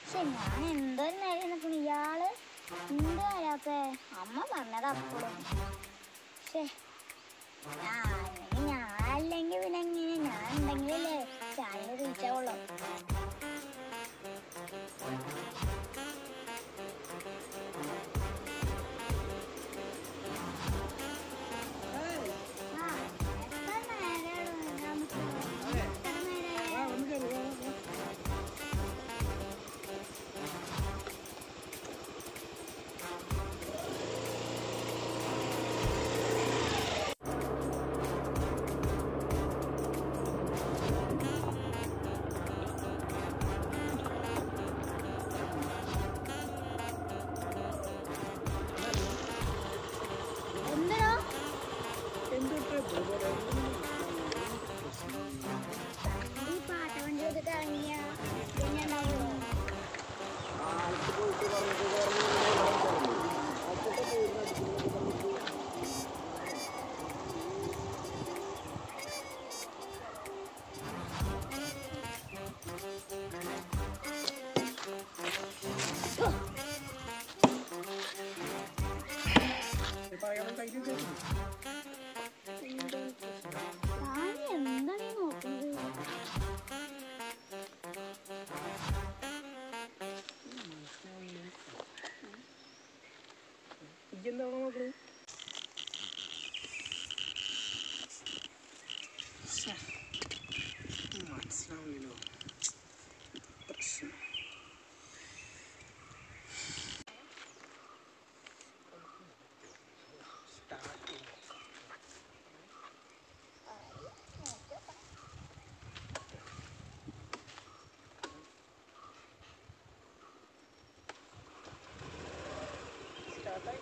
പക്ഷെ ഞാൻ എന്തൊരു നേരം നിൽക്കണ ഇയാള് എന്ത് വരാത്തെ അമ്മ പറഞ്ഞത് അപ്പോഴും പക്ഷേ ഞാൻ അല്ലെങ്കിൽ പിന്നെ എങ്ങനെ ഞാൻ ഉണ്ടെങ്കിലല്ലേ ചാനൽ റീച്ചാവുള്ളൂ ആ, എത്ര നേരാണ് നമുക്ക് എത്ര നേരായി? എന്തിനാ ഈ പാട്ട വണ്ടി എടുത്തിട്ട് ഇറങ്ങിയ പിന്നെ ഉണ്ടാവുമോ ഞാൻ എന്താണ് ഈ നോക്കുന്നത് ഇജ്ജെന്താണോ നോക്കണത് മനസ്സിലാവില്ലല്ലോ പ്രശ്നം സ്റ്റാർട്ടായി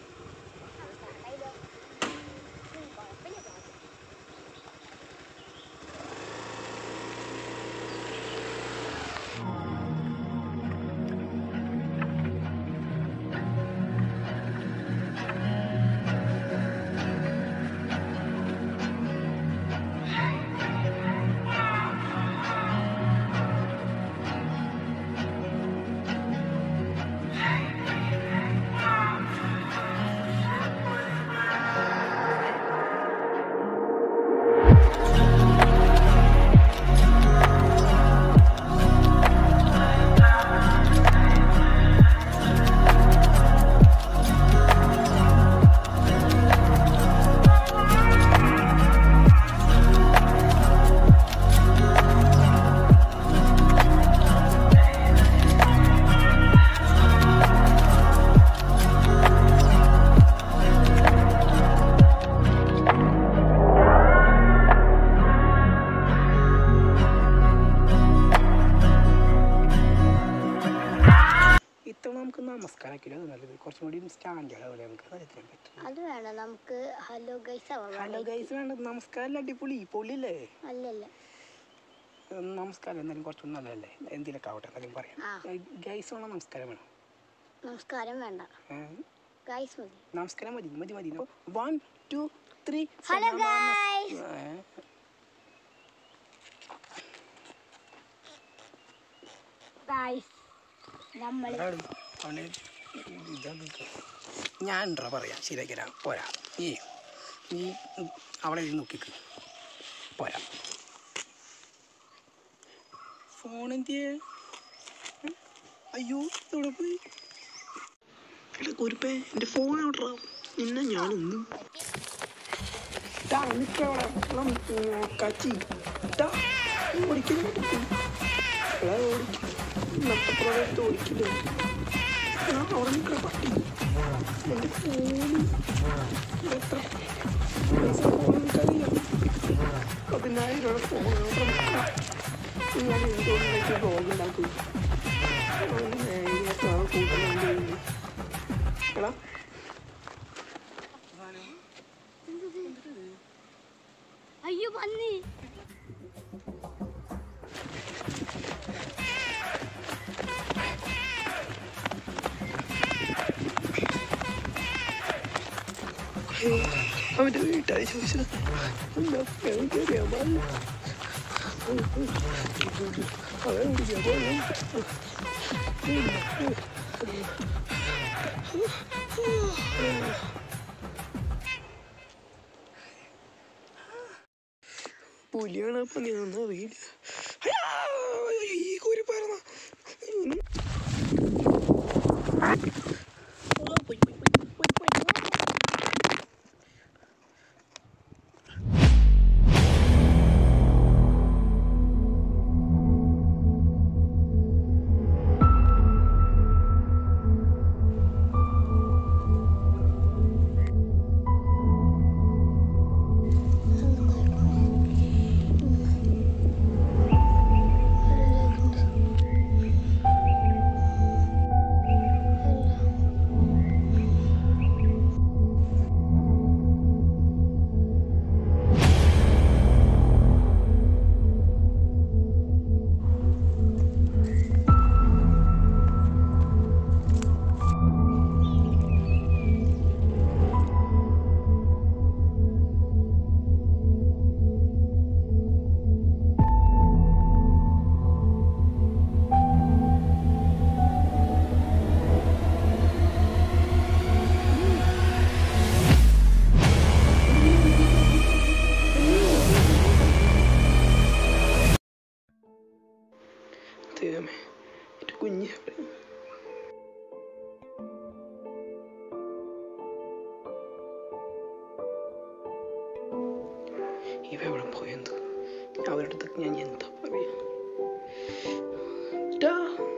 ഇത്തവണ നമുക്ക് നമസ്കാരക്കിലോ നല്ലത് കുറച്ചും കൂടി സ്റ്റാൻഡേർഡ് പോലെ നമുക്ക് അതിന് പറ്റും അത് വേണം നമുക്ക് ഹലോ ഗൈസ് ഹലോ ഗൈസ് വേണ്ട നമസ്കാരം അടിപൊളി പൊളിയല്ലേ അല്ലല്ല ഉം, നമസ്കാരം എന്തായാലും കുറച്ചും നല്ലതല്ലേ എന്തിലൊക്കെ ആവട്ടെ എന്തായാലും പറയാം ആ. ഗൈസ് വേണം നമസ്കാരം വേണം നമസ്കാരം വേണ്ട ഏ? ഗൈസ് മതി നമസ്കാരം മതി മതി മതി one two three hello guys guys നമ്മൾ ഞാൻ ഉണ്ടോ പറയാം ശരിയാക്കി തരാം പോരാ ഈ നീ അവളെ ഇരുന്ന് നോക്കിക്ക് പോരാ ഫോൺ എന്തിയേ ഉം? അയ്യോ ഇവിടെ പോയി എടാ കുരുപ്പേ എൻ്റെ ഫോൺ എവിടെ നിന്നെ ഞാനൊന്നും കച്ചി ഓടിക്കുന്നു നഷ്ടപ്രദേശത്ത് ഓടിക്കില്ല ഞാൻ അവിടെ നിൽക്കുന്ന പട്ടി എൻ്റെ ഫോണ് എത്ര പൈസ ഫോണെനിക്കറിയാം പതിനായിരം രൂപ ഫോൺ ഞാൻ എന്തുകൊണ്ടെനിക്ക് ബ്ലോഗ് ഉണ്ടാക്കും എടാ അയ്യോ പന്നി അവൻ്റെ വീട്ടുകാർ ചോദിച്ചത് എന്താ എനിക്കറിയാൻ പാടില്ല അവൻ വിളിക്കാൻ പോകണം പുലിയാണ് പന്നിയാണെന്ന് അറിയില്ല അയ്യാ! ഈ കോരി പറന്ന പോയി പോയി പോയി പോയി പോയി ദൈവമേ എൻ്റെ കുഞ്ഞ് ഇവ എവിടെ പോയെന്തോ അവരുടെ അടുത്ത് ഞാൻ എന്താ പറയാ ടാ